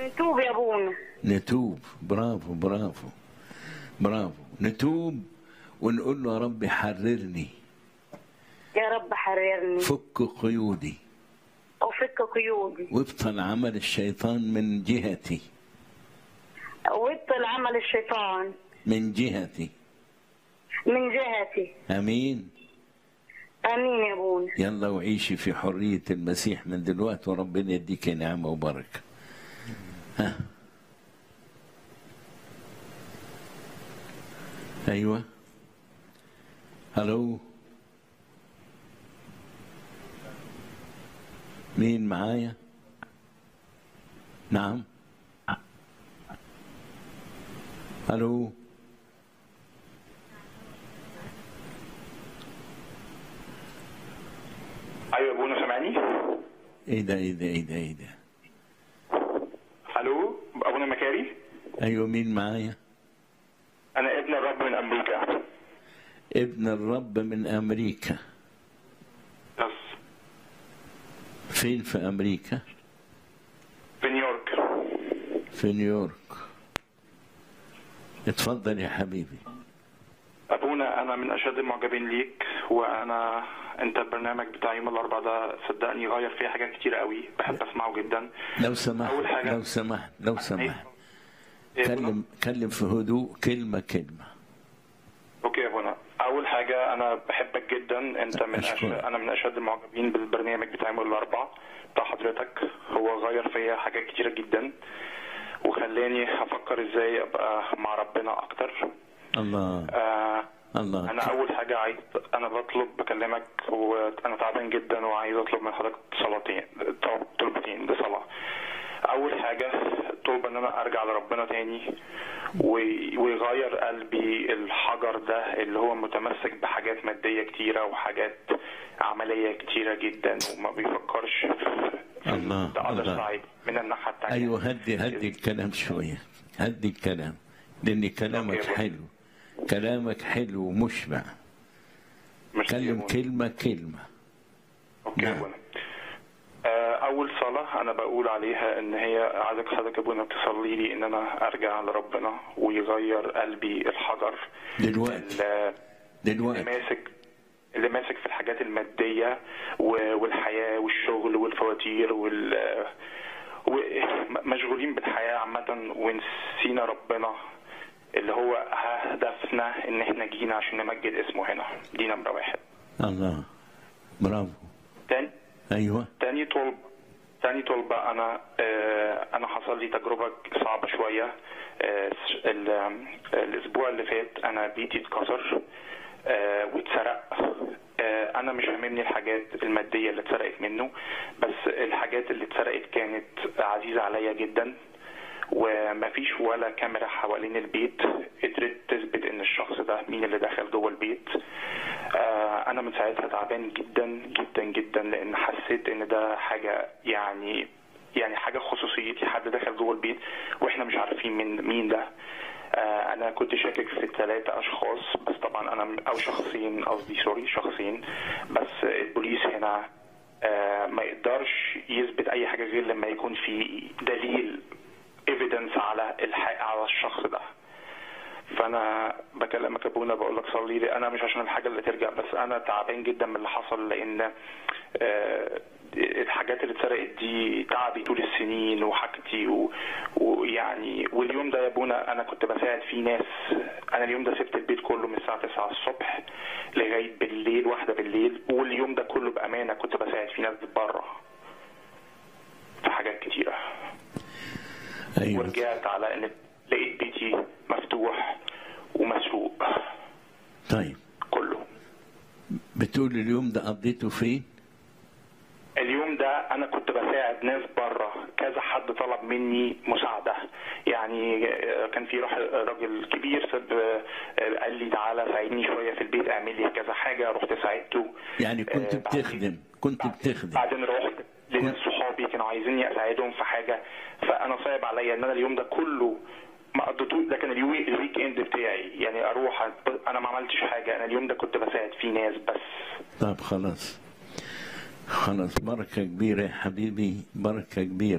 نتوب يا ابونا نتوب برافو برافو برافو نتوب ونقول له يا رب حررني يا رب حررني فك قيودي وفك قيودي وابطل عمل الشيطان من جهتي وابطل عمل الشيطان من جهتي من جهتي امين امين يا ابونا يلا وعيشي في حرية المسيح من دلوقتي وربنا يديك نعمة وبركة ها أيوة هلو مين معايا نعم هلو ايوه يا ابونا سامعني ايه ده ايه ده ايه ده ايه ده الو ابونا مكاري ايوه مين معايا انا ابن الرب من امريكا ابن الرب من امريكا يس فين في امريكا في نيويورك في نيويورك اتفضل يا حبيبي ابونا انا من اشد المعجبين ليك وانا انت البرنامج بتاع يوم الاربعاء ده صدقني غير فيا حاجات كتير قوي بحب اسمعه جدا لو سمحت أول حاجة- لو سمحت لو سمحت إيه يا أبونا؟ كلم كلم في هدوء كلمة كلمة اوكي يا ابونا اول حاجه انا بحبك جدا انت من أش... أشكرك. انا من اشد المعجبين بالبرنامج بتاع يوم الاربعاء بتاع حضرتك هو غير فيا حاجات كتيره جدا وخلاني افكر ازاي ابقى مع ربنا اكتر الله آه الله انا اول حاجه عايز انا بطلب بكلمك وانا تعبان جدا وعايز اطلب من حضرتك صلاتين طلب- طلبتين بصلاه اول حاجه طلب ان انا ارجع لربنا تاني وي- ويغير قلبي الحجر ده اللي هو متمسك بحاجات ماديه كتيره وحاجات عمليه كتيره جدا وما بيفكرش في الله، the other الله. side من الناحيه التانيه ايوه هدي هدي الكلام شوية هدي الكلام لان كلامك أوكي. حلو كلامك حلو ومشبع مش كلم كلمة كلمة اوكي نعم. يا ابونا آه، اول صلاه انا بقول عليها ان هي عايزك حضرتك يا ابونا تصلي لي ان انا ارجع لربنا ويغير قلبي الحجر دلوقتي اللي اللي دلوقتي ماسك اللي ماسك في الحاجات الماديه و- والحياه والشغل والفواتير وال ومشغولين بالحياه عامه ونسينا ربنا اللي هو هدفنا ان احنا جينا عشان نمجد اسمه هنا دي نمره واحد الله برافو تاني ايوه تاني طلب تاني طلبة أنا آه، أنا حصل لي تجربة صعبة شوية آه، ال- آم، الأسبوع اللي فات أنا بيتي اتكسر آه، واتسرق آه، أنا مش هاممني الحاجات المادية اللي اتسرقت منه بس الحاجات اللي اتسرقت كانت عزيزة عليا جدا ومفيش ولا كاميرا حوالين البيت قدرت تثبت ان الشخص ده مين اللي دخل جوه البيت آه، انا من ساعتها تعبان جدا جدا جدا لان حسيت ان ده حاجه يعني يعني حاجه خصوصيتي حد دخل جوه البيت واحنا مش عارفين مين مين ده آه، انا كنت شاكك في ثلاثة اشخاص بس طبعا انا او شخصين قصدي سوري شخصين بس البوليس هنا آه، ما يقدرش يثبت اي حاجه غير لما يكون في دليل ايفيدنس على الح... على الشخص ده فانا بكلمك يا ابونا بقول لك صلي لي انا مش عشان الحاجه اللي ترجع بس انا تعبان جدا من اللي حصل لان آه، الحاجات اللي اتسرقت دي تعبي طول السنين وحاجتي و- ويعني واليوم ده يا ابونا انا كنت بساعد فيه ناس انا اليوم ده سبت البيت كله من الساعه 9 الصبح لغايه بالليل واحده بالليل واليوم ده كله بامانه كنت بساعد فيه ناس بره في حاجات كتيره ايوه ورجعت على ان لقيت بيتي مفتوح ومسروق طيب كله بتقول اليوم ده قضيته فين اليوم ده انا كنت بساعد ناس بره كذا حد طلب مني مساعده يعني آه، كان في راح- راجل كبير سب آه، قال لي تعالى ساعدني شويه في البيت اعمل لي كذا حاجه رحت ساعدته يعني كنت آه، بعدين- بتخدم كنت بتخدم بعدين رحت لناس صحابي كانوا عايزيني اساعدهم في حاجه فانا صعب عليا ان انا اليوم ده كله ما قضيتوش ده كان اليوي- الويك اند بتاعي يعني اروح أ- انا ما عملتش حاجه انا اليوم ده كنت بساعد فيه ناس بس طب خلاص خلاص بركة كبيرة يا حبيبي بركة كبيرة